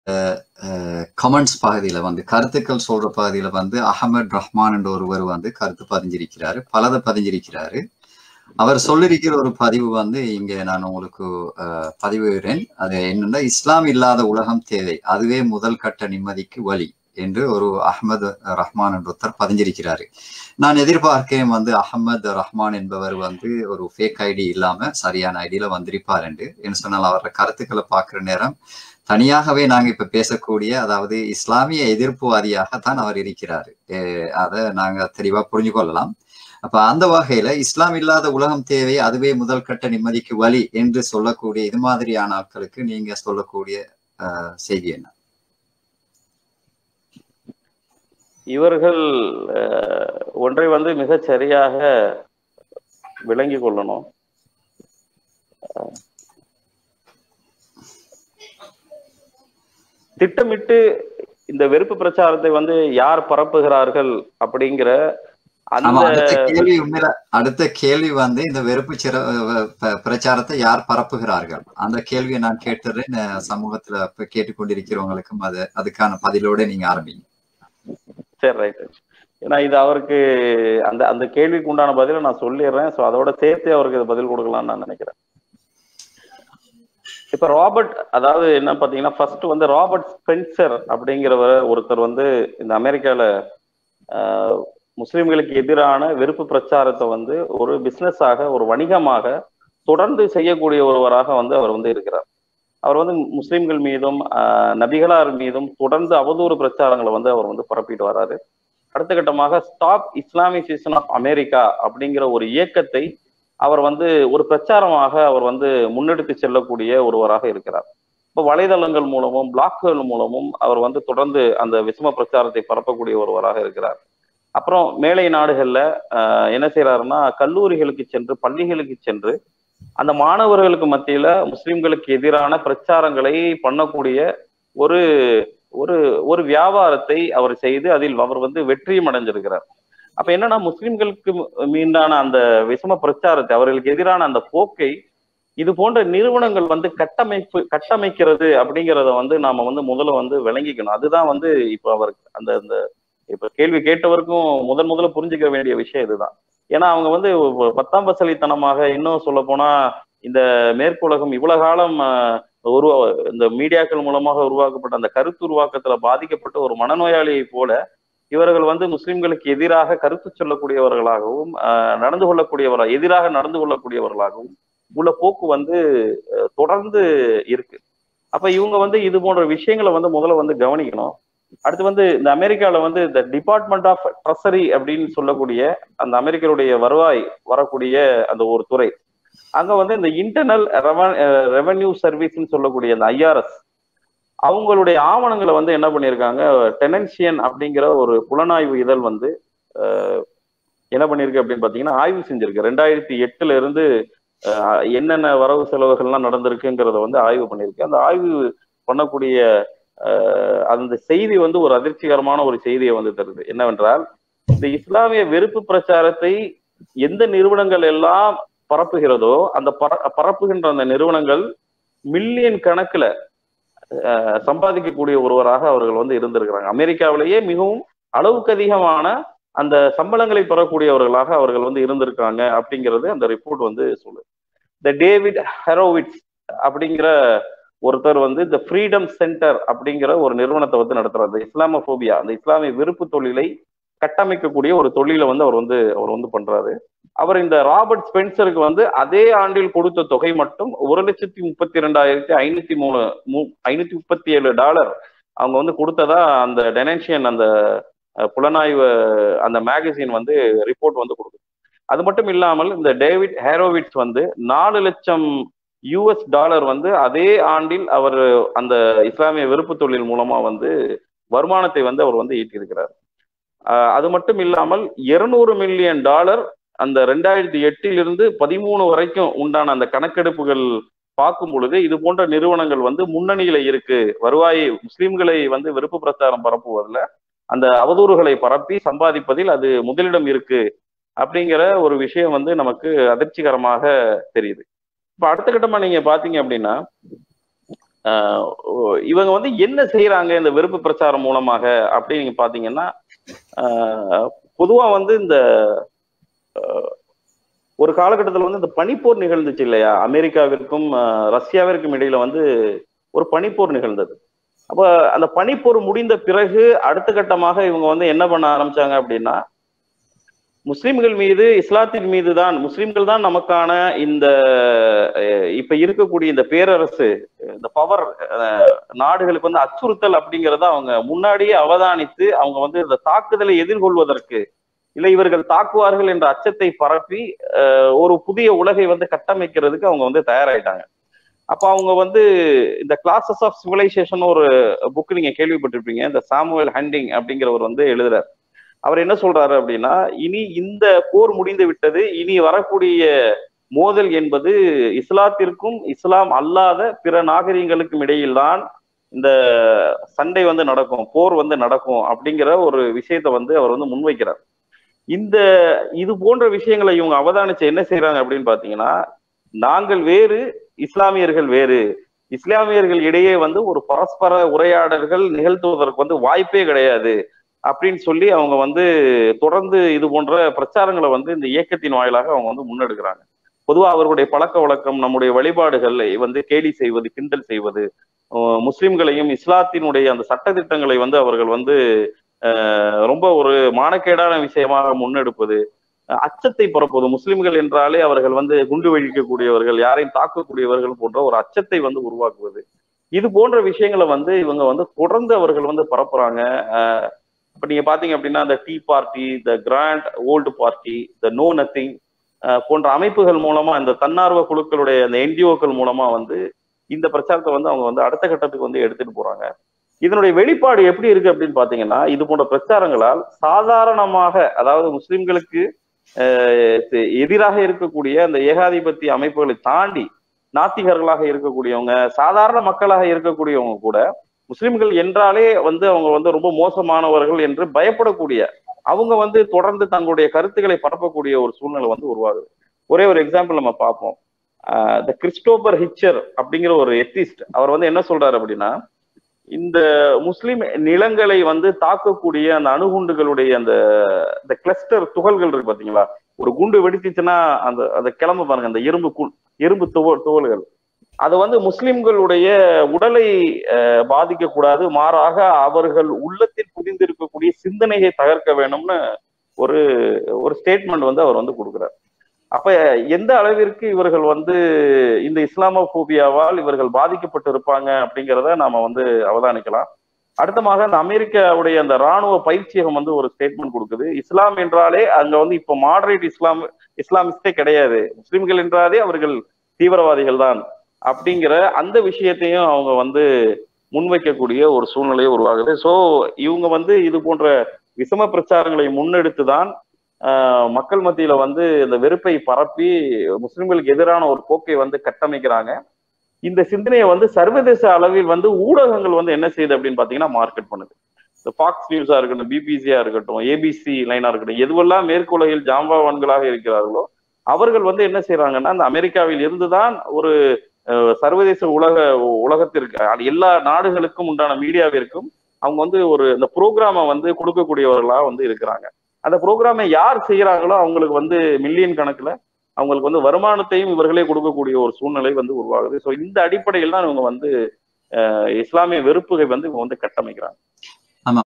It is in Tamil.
கமெண்ட்ஸ் பகுதியில வந்து கருத்துக்கள் சொல்ற பகுதியில வந்து அகமது ரஹ்மான் என்ற ஒருவர் வந்து கருத்து பதிஞ்சிருக்கிறாரு பலதை பதிஞ்சிருக்கிறாரு அவர் சொல்லிருக்கிற ஒரு பதிவு வந்து இங்க நான் உங்களுக்கு அஹ், பதிவிடுறேன் அது என்னன்னா இஸ்லாம் இல்லாத உலகம் தேவை அதுவே முதல் கட்ட நிம்மதிக்கு வழி என்று ஒரு அஹ்மது ரஹ்மான் என்ற ஒருத்தர் பதிஞ்சிருக்கிறாரு நான் எதிர்பார்க்கிறேன் வந்து அஹமது ரஹ்மான் என்பவர் வந்து ஒரு ஃபேக் ஐடி இல்லாம சரியான ஐடியில வந்திருப்பார் என்று என்ன சொன்னால் அவரோட கருத்துக்களை பார்க்கிற நேரம் தனியாகவே நாங்க இப்ப பேசக்கூடிய அதாவது இஸ்லாமிய எதிர்ப்புவாதியாகத்தான் அவர் இருக்கிறாரு அஹ் அதை நாங்க தெளிவா புரிஞ்சு கொள்ளலாம் அப்ப அந்த வகையில இஸ்லாம் இல்லாத உலகம் தேவை அதுவே முதல் கட்ட நிம்மதிக்கு வழி என்று சொல்லக்கூடிய இது மாதிரியான ஆட்களுக்கு நீங்க சொல்லக்கூடிய அஹ், செய்தி என்ன இவர்கள் அஹ், ஒன்றை வந்து மிகச் சரியாக விளங்கி கொள்ளணும் திட்டமிட்டு இந்த வெறுப்பு பிரச்சாரத்தை வந்து யார் பரப்புகிறார்கள் அப்படிங்கிற ஆமா அந்த அடுத்த கேள்வி உண்மையில அடுத்த கேள்வி வந்து இந்த வெறுப்பு சிற ப- பிரச்சாரத்தை யார் பரப்புகிறார்கள் அந்த கேள்வியை நான் கேட்டுறேன் அஹ், சமூகத்துல இப்ப கேட்டுக்கொண்டிருக்கிறவங்களுக்கும் அது அதுக்கான பதிலோட நீங்க ஆரம்பிங்க சரி ரைட் ஏன்னா இது அவருக்கு அந்த அந்த கேள்விக்கு உண்டான பதிலை நான் சொல்லிடுறேன் ஸோ அதோட சேர்த்து அவருக்கு இது பதில் கொடுக்கலாம்னு நான் நினைக்கிறேன் இப்ப ராபர்ட் அதாவது என்ன பாத்தீங்கன்னா ஃபர்ஸ்ட் வந்து ராபர்ட் ஸ்பென்சர் அப்படிங்கிறவர் ஒருத்தர் வந்து இந்த அமெரிக்கால ஆஹ், முஸ்லிம்களுக்கு எதிரான வெறுப்பு பிரச்சாரத்தை வந்து ஒரு பிசினஸாக ஒரு வணிகமாக தொடர்ந்து செய்யக்கூடிய ஒருவராக வந்து அவர் வந்து இருக்கிறார் அவர் வந்து முஸ்லிம்கள் மீதும் ஆஹ், நபிகளார் மீதும் தொடர்ந்து அவதூறு பிரச்சாரங்களை வந்து அவர் வந்து பரப்பிட்டு வராரு அடுத்த கட்டமாக ஸ்டாப் இஸ்லாமிசேஷன் ஆஃப் அமெரிக்கா அப்படிங்கிற ஒரு இயக்கத்தை அவர் வந்து ஒரு பிரச்சாரமாக அவர் வந்து முன்னெடுத்து செல்லக்கூடிய ஒருவராக இருக்கிறார் இப்போ வலைதளங்கள் மூலமும் பிளாக்குகள் மூலமும் அவர் வந்து தொடர்ந்து அந்த விசம பிரச்சாரத்தை பரப்பக்கூடிய ஒருவராக இருக்கிறார் அப்புறம் மேலை நாடுகள்ல ஆஹ், என்ன செய்யறாருன்னா கல்லூரிகளுக்கு சென்று பள்ளிகளுக்கு சென்று அந்த மாணவர்களுக்கு மத்தியில முஸ்லிம்களுக்கு எதிரான பிரச்சாரங்களை பண்ணக்கூடிய ஒரு ஒரு ஒரு வியாபாரத்தை அவர் செய்து அதில் அவர் வந்து வெற்றியும் அடைஞ்சிருக்கிறார் அப்ப என்னன்னா முஸ்லிம்களுக்கு மீதான அந்த விசம பிரச்சாரத்தை அவர்களுக்கு எதிரான அந்த போக்கை இது போன்ற நிறுவனங்கள் வந்து கட்டமைப்பு கட்டமைக்கிறது அப்படிங்கிறத வந்து நாம வந்து முதல்ல வந்து விளங்கிக்கணும் அதுதான் வந்து இப்ப அவருக்கு அந்த அந்த இப்ப கேள்வி கேட்டவருக்கும் முதன் முதல்ல புரிஞ்சுக்க வேண்டிய விஷயம் இதுதான் ஏன்னா அவங்க வந்து ஒரு பத்தாம் பசலித்தனமாக இன்னும் சொல்ல போனா இந்த மேற்குலகம் இவ்வளவு காலம் ஆஹ், உருவா இந்த மீடியாக்கள் மூலமாக உருவாக்கப்பட்ட அந்த கருத்து உருவாக்கத்துல பாதிக்கப்பட்ட ஒரு மனநோயாளியை போல இவர்கள் வந்து முஸ்லிம்களுக்கு எதிராக கருத்து சொல்லக்கூடியவர்களாகவும் ஆஹ், நடந்து கொள்ளக்கூடியவரா எதிராக நடந்து கொள்ளக்கூடியவர்களாகவும் உள்ள போக்கு வந்து அஹ், தொடர்ந்து இருக்கு அப்ப இவங்க வந்து இது போன்ற விஷயங்களை வந்து முதல்ல வந்து கவனிக்கணும் அடுத்து வந்து இந்த அமெரிக்கால வந்து இந்த டிபார்ட்மெண்ட் ஆஃப் ட்ரெஸரி அப்படின்னு சொல்லக்கூடிய அந்த அமெரிக்கருடைய வருவாய் வரக்கூடிய அந்த ஒரு துறை அங்க வந்து இந்த இன்டர்னல் ரெவன்யூ சர்வீஸ்ன்னு சொல்லக்கூடிய அந்த ஐஆர்எஸ் அவங்களுடைய ஆவணங்களை வந்து என்ன பண்ணியிருக்காங்க டெனன்சியன் அப்படிங்கிற ஒரு புலனாய்வு இதழ் வந்து அஹ், என்ன பண்ணியிருக்கு அப்படின்னு பாத்தீங்கன்னா ஆய்வு செஞ்சிருக்கு ரெண்டாயிரத்தி எட்டுல இருந்து அஹ், என்னென்ன வரவு செலவுகள்லாம் நடந்திருக்குங்கிறத வந்து ஆய்வு பண்ணியிருக்கு அந்த ஆய்வு பண்ணக்கூடிய அஹ், அந்த செய்தி வந்து ஒரு அதிர்ச்சிகரமான ஒரு செய்தியை வந்து தருது என்னவென்றால் இந்த இஸ்லாமிய வெறுப்பு பிரச்சாரத்தை எந்த நிறுவனங்கள் எல்லாம் பரப்புகிறதோ அந்த பர பரப்புகின்ற அந்த நிறுவனங்கள் மில்லியன் கணக்குல அஹ், சம்பாதிக்கக்கூடிய ஒருவராக அவர்கள் வந்து இருந்திருக்கிறாங்க அமெரிக்காவிலேயே மிகவும் அளவுக்கு அதிகமான அந்த சம்பளங்களை பெறக்கூடியவர்களாக அவர்கள் வந்து இருந்திருக்காங்க அப்படிங்கிறது அந்த ரிப்போர்ட் வந்து சொல்லுது இந்த டேவிட் ஹெரோவிட்ஸ் அப்படிங்கிற ஒருத்தர் வந்து இந்த ஃப்ரீடம் சென்டர் அப்படிங்கிற ஒரு நிறுவனத்தை வந்து நடத்துறாரு இந்த இஸ்லாமோபோபியா அந்த இஸ்லாமிய வெறுப்பு தொழிலை கட்டமைக்கக்கூடிய ஒரு தொழிலை வந்து அவர் வந்து அவர் வந்து பண்றாரு அவர் இந்த ராபர்ட் ஸ்பென்சருக்கு வந்து அதே ஆண்டில் கொடுத்த தொகை மட்டும் ஒரு லட்சத்தி முப்பத்தி ரெண்டாயிரத்தி ஐநூத்தி மூணு மு- ஐநூத்தி முப்பத்தி ஏழு டாலர் அவங்க வந்து கொடுத்ததா அந்த டெனன்ஷியன் அந்த அஹ், புலனாய்வு அந்த மேகசின் வந்து ரிப்போர்ட் வந்து கொடுக்குது அது மட்டும் இல்லாமல் இந்த டேவிட் ஹேரோவிட்ஸ் வந்து நாலு லட்சம் யூஎஸ் டாலர் வந்து அதே ஆண்டில் அவர் அந்த இஸ்லாமிய வெறுப்பு தொழில் மூலமா வந்து வருமானத்தை வந்து அவர் வந்து ஈட்டியிருக்கிறார் ஆஹ் அது மட்டும் இல்லாமல் இருநூறு மில்லியன் டாலர் அந்த ரெண்டாயிரத்தி எட்டிலிருந்து பதிமூணு வரைக்கும் உண்டான அந்த கணக்கெடுப்புகள் பார்க்கும் பொழுது இது போன்ற நிறுவனங்கள் வந்து முன்னணியில இருக்கு வருவாய் முஸ்லிம்களை வந்து வெறுப்பு பிரச்சாரம் பரப்புவதில் அந்த அவதூறுகளை பரப்பி சம்பாதிப்பதில் அது முதலிடம் இருக்கு அப்படிங்கிற ஒரு விஷயம் வந்து நமக்கு அதிர்ச்சிகரமாக தெரியுது இப்ப அடுத்த கட்டமா நீங்க பாத்தீங்க அப்படின்னா ஆஹ் இவங்க வந்து என்ன செய்யறாங்க இந்த வெறுப்பு பிரச்சாரம் மூலமாக அப்படின்னு நீங்க பாத்தீங்கன்னா ஆஹ் பொதுவா வந்து இந்த ஆஹ் ஒரு காலகட்டத்தில் வந்து இந்த பனிப்போர் நிகழ்ந்துச்சு இல்லையா அமெரிக்காவிற்கும் ஆஹ் ரஷ்யாவிற்கும் இடையில வந்து ஒரு பனிப்போர் நிகழ்ந்தது அப்ப அந்த பனிப்போர் முடிந்த பிறகு அடுத்த கட்டமாக இவங்க வந்து என்ன பண்ண ஆரம்பிச்சாங்க அப்படின்னா முஸ்லிம்கள் மீது இஸ்லாத்தின் மீது தான் முஸ்லிம்கள் தான் நமக்கான இந்த அஹ், இப்ப இருக்கக்கூடிய இந்த பேரரசு இந்த பவர் நாடுகளுக்கு வந்து அச்சுறுத்தல் அப்படிங்கிறத அவங்க முன்னாடியே அவதானித்து அவங்க வந்து இந்த தாக்குதலை எதிர்கொள்வதற்கு இல்லை இவர்கள் தாக்குவார்கள் என்ற அச்சத்தை பரப்பி அஹ், ஒரு புதிய உலகை வந்து கட்டமைக்கிறதுக்கு அவங்க வந்து தயாராயிட்டாங்க அப்ப அவங்க வந்து இந்த கிளாஸஸ் ஆஃப் சிவிலைசேஷன் ஒரு புக் நீங்க கேள்விப்பட்டிருப்பீங்க இந்த சாமுவேல் ஹண்டிங் அப்படிங்கிறவர் வந்து எழுதுறார் அவர் என்ன சொல்றாரு அப்படின்னா இனி இந்த போர் முடிந்து விட்டது இனி வரக்கூடிய மோதல் என்பது இஸ்லாத்திற்கும் இஸ்லாம் அல்லாத பிற நாகரிகங்களுக்கும் இடையில்தான் இந்த சண்டை வந்து நடக்கும் போர் வந்து நடக்கும் அப்படிங்கிற ஒரு விஷயத்தை வந்து அவர் வந்து முன்வைக்கிறார் இந்த இது போன்ற விஷயங்களை இவங்க அவதானிச்சு என்ன செய்யறாங்க அப்படின்னு பாத்தீங்கன்னா நாங்கள் வேறு இஸ்லாமியர்கள் வேறு இஸ்லாமியர்கள் இடையே வந்து ஒரு பரஸ்பர உரையாடல்கள் நிகழ்த்துவதற்கு வந்து வாய்ப்பே கிடையாது அப்படின்னு சொல்லி அவங்க வந்து தொடர்ந்து இது போன்ற பிரச்சாரங்களை வந்து இந்த இயக்கத்தின் வாயிலாக அவங்க வந்து முன்னெடுக்கிறாங்க பொதுவா அவர்களுடைய பழக்க வழக்கம் நம்முடைய வழிபாடுகளை வந்து கேலி செய்வது கிண்டல் செய்வது அஹ் முஸ்லிம்களையும் இஸ்லாத்தினுடைய அந்த சட்டதிட்டங்களை வந்து அவர்கள் வந்து அஹ் ரொம்ப ஒரு மானக்கேடான விஷயமாக முன்னெடுப்பது அஹ் அச்சத்தை பரப்புவது முஸ்லிம்கள் என்றாலே அவர்கள் வந்து குண்டு வெடிக்கக்கூடியவர்கள் யாரையும் தாக்கக்கூடியவர்கள் போன்ற ஒரு அச்சத்தை வந்து உருவாக்குவது இது போன்ற விஷயங்களை வந்து இவங்க வந்து தொடர்ந்து அவர்கள் வந்து பரப்புறாங்க அஹ் இப்ப நீங்க பாத்தீங்க அப்படின்னா இந்த tea party the grand old party the know nothing போன்ற அமைப்புகள் மூலமா இந்த தன்னார்வ குழுக்களுடைய அந்த என்ஜிஓக்கள் மூலமா வந்து இந்த பிரச்சாரத்தை வந்து அவங்க வந்து அடுத்த கட்டத்துக்கு வந்து எடுத்துட்டு போறாங்க இதனுடைய வெளிப்பாடு எப்படி இருக்கு அப்படின்னு பாத்தீங்கன்னா இது போன்ற பிரச்சாரங்களால் சாதாரணமாக அதாவது முஸ்லிம்களுக்கு அஹ், எதிராக இருக்கக்கூடிய அந்த ஏகாதிபத்திய அமைப்புகளை தாண்டி நாத்திகர்களாக இருக்கக்கூடியவங்க சாதாரண மக்களாக இருக்கக்கூடியவங்க கூட முஸ்லிம்கள் என்றாலே வந்து அவங்க வந்து ரொம்ப மோசமானவர்கள் என்று பயப்படக்கூடிய அவங்க வந்து தொடர்ந்து தங்களுடைய கருத்துக்களை பரப்பக்கூடிய ஒரு சூழ்நிலை வந்து உருவாகுது ஒரே ஒரு எக்ஸாம்பிள் நம்ம பார்ப்போம் த கிறிஸ்டோபர் ஹிச்சர் அப்படிங்கிற ஒரு எத்திஸ்ட் அவர் வந்து என்ன சொல்றாரு அப்படின்னா இந்த முஸ்லிம் நிலங்களை வந்து தாக்கக்கூடிய அந்த அணுகுண்டுகளுடைய அந்த இந்த கிளஸ்டர் துகள்கள் இருக்கு பாத்தீங்களா ஒரு குண்டு வெடிச்சுச்சுன்னா அந்த அந்த கிளம்ப பாருங்க அந்த இரும்பு கு இரும்பு துவ துகள்கள் அது வந்து முஸ்லிம்களுடைய உடலை அஹ், பாதிக்கக்கூடாது மாறாக அவர்கள் உள்ளத்தில் புரிந்திருக்கக்கூடிய சிந்தனையை தகர்க்க வேணும்னு ஒரு ஒரு ஸ்டேட்மெண்ட் வந்து அவர் வந்து கொடுக்குறார் அப்ப எந்த அளவிற்கு இவர்கள் வந்து இந்த இஸ்லாமோபோபியாவால் இவர்கள் பாதிக்கப்பட்டு இருப்பாங்க அப்படிங்கிறத நாம வந்து அவதானிக்கலாம் அடுத்தமாக அந்த அமெரிக்காவுடைய அந்த ராணுவ பயிற்சியகம் வந்து ஒரு ஸ்டேட்மெண்ட் கொடுக்குது இஸ்லாம் என்றாலே அங்க வந்து இப்ப மாடரேட் இஸ்லாம் இஸ்லாமிஸ்டே கிடையாது முஸ்லிம்கள் என்றாலே அவர்கள் தீவிரவாதிகள் தான் அப்படிங்கிற அந்த விஷயத்தையும் அவங்க வந்து முன்வைக்கக்கூடிய ஒரு சூழ்நிலை உருவாகுது சோ இவங்க வந்து இது போன்ற விஷம பிரச்சாரங்களை முன்னெடுத்து தான் ஆஹ், மக்கள் மத்தியில வந்து இந்த வெறுப்பை பரப்பி முஸ்லிம்களுக்கு எதிரான ஒரு போக்கை வந்து கட்டமைக்கிறாங்க இந்த சிந்தனையை வந்து சர்வதேச அளவில் வந்து ஊடகங்கள் வந்து என்ன செய்யுது அப்படின்னு பாத்தீங்கன்னா மார்க்கெட் பண்ணுது இந்த ஃபாக்ஸ் நியூஸா இருக்கட்டும் பிபிசியா இருக்கட்டும் ஏபிசி லைனா இருக்கட்டும் எதுவெல்லாம் மேற்குலகில் ஜாம்பவான்களாக இருக்கிறார்களோ அவர்கள் வந்து என்ன செய்யறாங்கன்னா அந்த அமெரிக்காவில் இருந்துதான் ஒரு அஹ், சர்வதேச உலக உலகத்திற்கு அது எல்லா நாடுகளுக்கும் உண்டான மீடியாவிற்கும் அவங்க வந்து ஒரு இந்த ப்ரோக்ராமை வந்து கொடுக்கக்கூடியவர்களா வந்து இருக்கிறாங்க அந்த ப்ரோக்ராமை யார் செய்யறாங்களோ அவங்களுக்கு வந்து மில்லியன் கணக்குல அவங்களுக்கு வந்து வருமானத்தையும் இவர்களே கொடுக்கக்கூடிய ஒரு சூழ்நிலை வந்து உருவாகுது ஸோ இந்த அடிப்படையில் தான் இவங்க வந்து அஹ், இஸ்லாமிய வெறுப்புகை வந்து இவங்க வந்து கட்டமைக்கிறாங்க